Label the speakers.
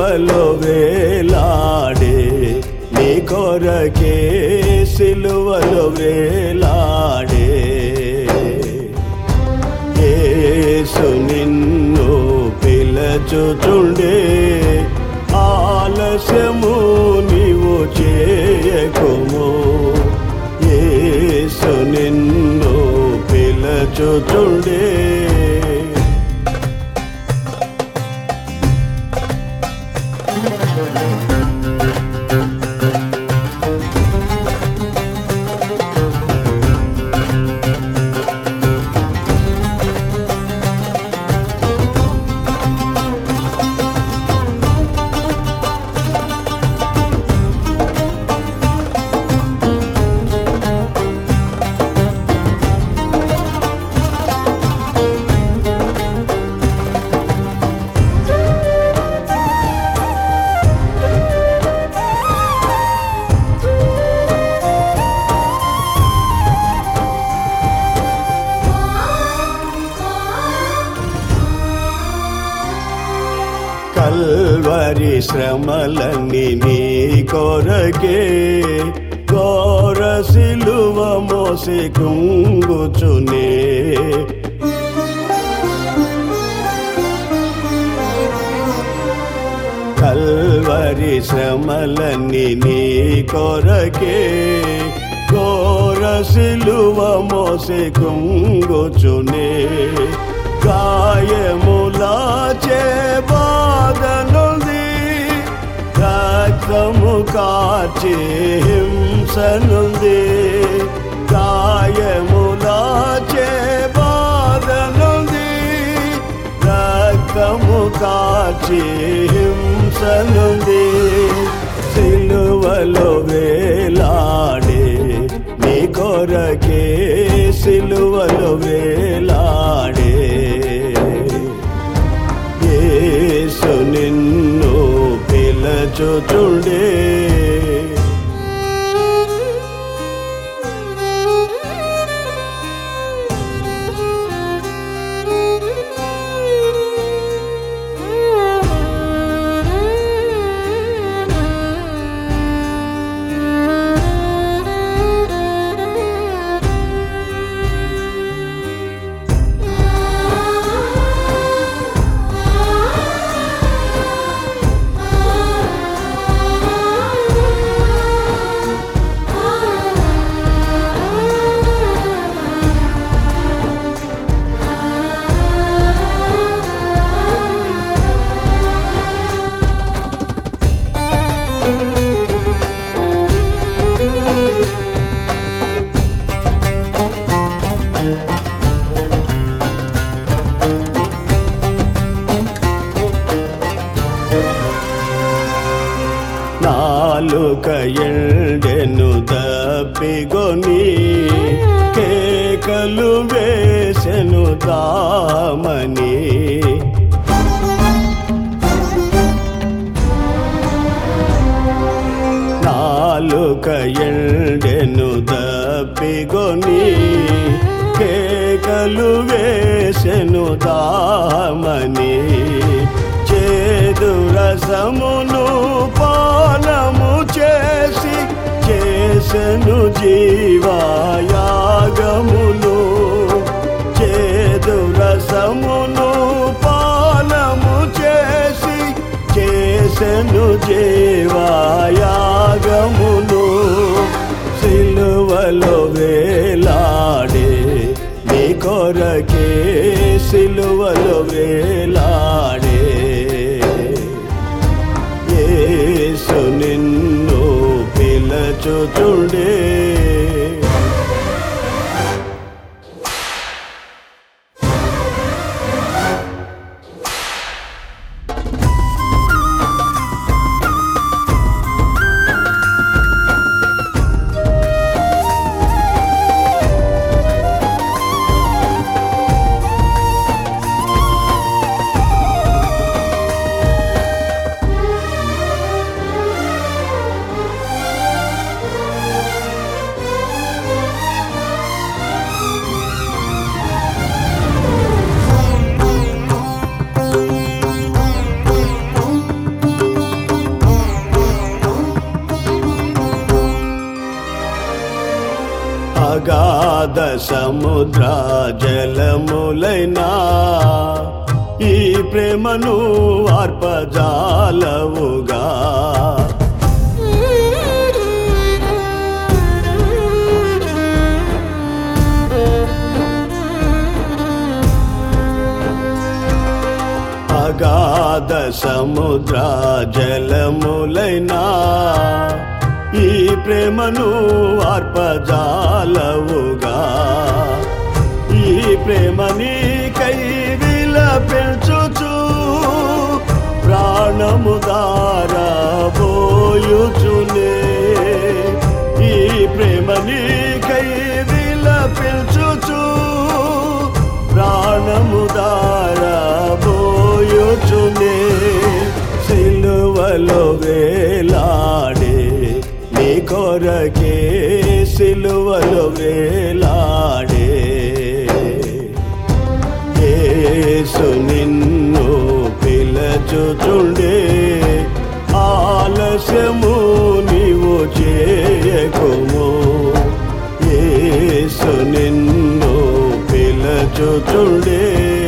Speaker 1: సిలువలో వేలాడే నీ కొరకే సిలువలో వేలాడే యేసు నిన్ను పిలచుచుండే ఆలస్యము నీవు చేయకుము యేసు నిన్ను పిలచుచుండే కల్వరి శ్రమలన్నీ నీ కొరకే ఘోర సిలువ మోసి కుంగుచునే కల్వరి శ్రమలన్నీ నీ కొరకే ఘోర సిలువ మోసి కుంగుచునే గాయములాచే బాధనుంది రక్తము కాచే హింసనుంది గాయములాచే బాధనుంది రక్తము కాచే హింసనుంది సిలువలో వేలాడే నీ కొరకే సిలువలో వేలాడే యేసు నిన్ను పిలచుచుండే నాలుక ఎండెను తప్పిగొని కేకలు వేసెను దామని నాలుక ఎండెను తప్పిగొని కేకలు వేసెను దామని చేదు రసమును పానము చేసి చేసెను జీవాయాగమును చేదు రసమును పానము చేసి చేసెను జీవాయాగమును సిలువలో వేలాడే నీ కొరకే సిలువలో వేలాడే యేసు నిన్ను పిలచుచుండే అగాధ సముద్ర జలములైనా ఈ ప్రేమను అర్పజాలవుగా అగాధ సముద్ర జలములైనా ఈ ప్రేమను అర్పజాలవుగా ఈ ప్రేమని కైవిల పెంచుచు ప్రాణము దారబోయుచునే ఈ ప్రేమని కైవిల పెంచుచు ప్రాణము దారబోయుచునే సిలువలో వేలాడే నీ కొరకే సిలువలో వేలాడే యేసు నిన్ను పిలచుచుండే ఆలస్యము నీవు చేయకుము యేసు నిన్ను పిలచుచుండే